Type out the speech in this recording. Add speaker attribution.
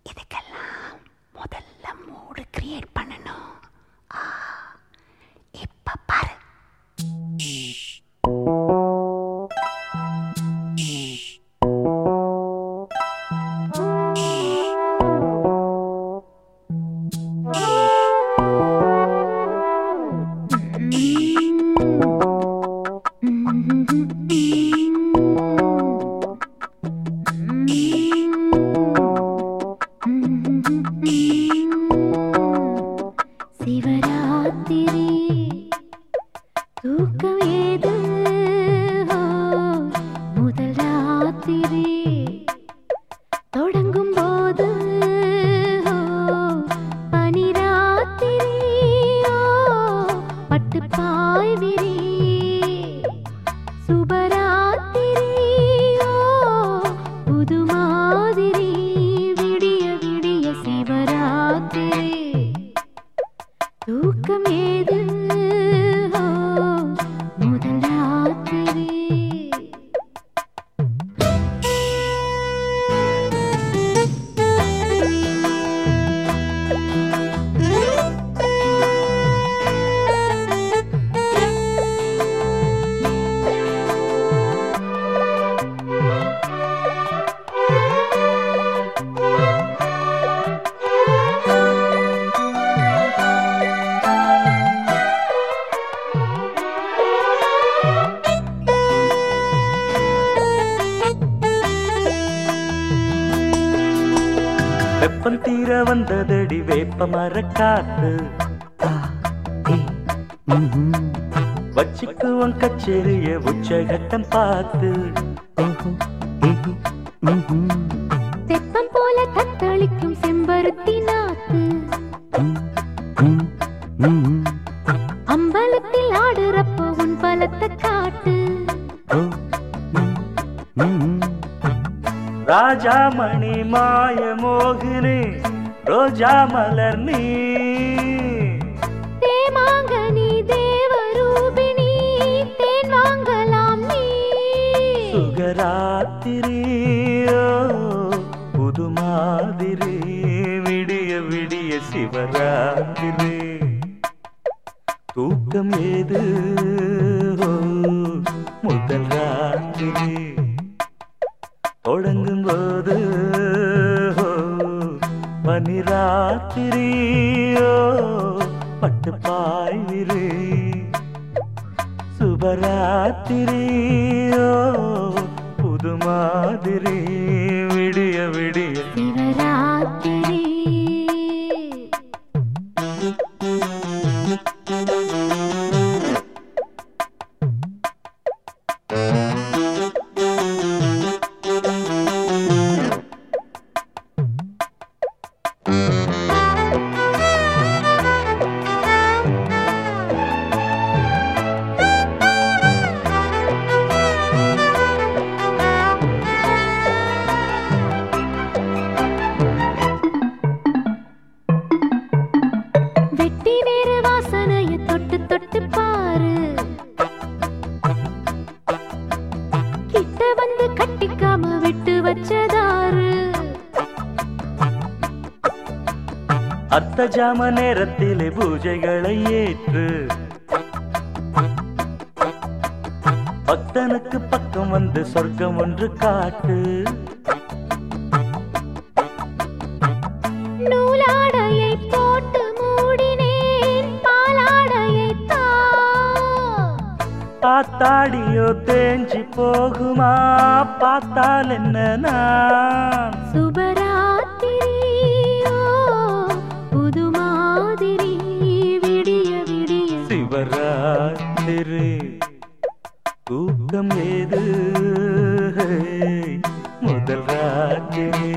Speaker 1: இதுக்கெல்லாம் முதல்ல மூடு கிரியேட் பண்ணணும் ஆ, இப்ப பாரு சிவராத்திரி தூக்கம் ஏது ஓ, முதல் ராத்திரி தொடங்கும் போது ஓ, பனி ராத்திரி ஓ, பட்டு பாய் விரி சுபராத்திரி ஓ, புது மாதிரி விடிய விடிய சிவராத்திரி தூக்கம் ஏது ஓ, முதல் ராத்திரி
Speaker 2: வெப்பம் தீர வந்ததடி வேப்ப மரக்காத்து வச்சுக்குவன் கச்சேரிய உச்சகட்டம் பார்த்து
Speaker 1: தெப்பம் போல தத்தளிக்கும் செம்பருத்தி நாத்து அம்பலத்தில் ஆடுறப்போ உன் பலத்தை காட்டு
Speaker 2: ராஜாமணி மாய மோகினி ரோஜா மலர் நீ
Speaker 1: தேமாங்கனி தேவரூபிணி தேன் வாங்கலாம் நீ
Speaker 2: சுகராத்திரியோ புது மாதிரி விடிய விடிய சிவராத்திரி தூக்கம் ஏது ஓ, முதல் ராத்திரி தொடங்கும் போது ஓ, பனிராத்திரியோ பட்டு பாய்விரு சுபராத்திரியோ புது மாதிரி விடிய விடிய
Speaker 1: சிவராத்திரி வெட்டி வேறு வாசனைய தொட்டு தொட்டு பாரு கிட்ட வந்து கட்டிக்காம விட்டு வச்சதாரு
Speaker 2: அர்த்த ஜாம நேரத்திலே பூஜைகளை ஏற்று பக்தனுக்கு பக்கம் வந்து சொர்க்கம் ஒன்று காட்டு
Speaker 1: நூலாடையை போட்டு மூடினேன் பாலாடையை தா
Speaker 2: பார்த்தாடியோ தேஞ்சி போகுமா பார்த்தால் என்ன நான்
Speaker 1: சுபராத்திரியோ புது மாதிரி விடிய விடிய
Speaker 2: சிவராத்திரி தூக்கம் ஏது முதல் ராத்திரி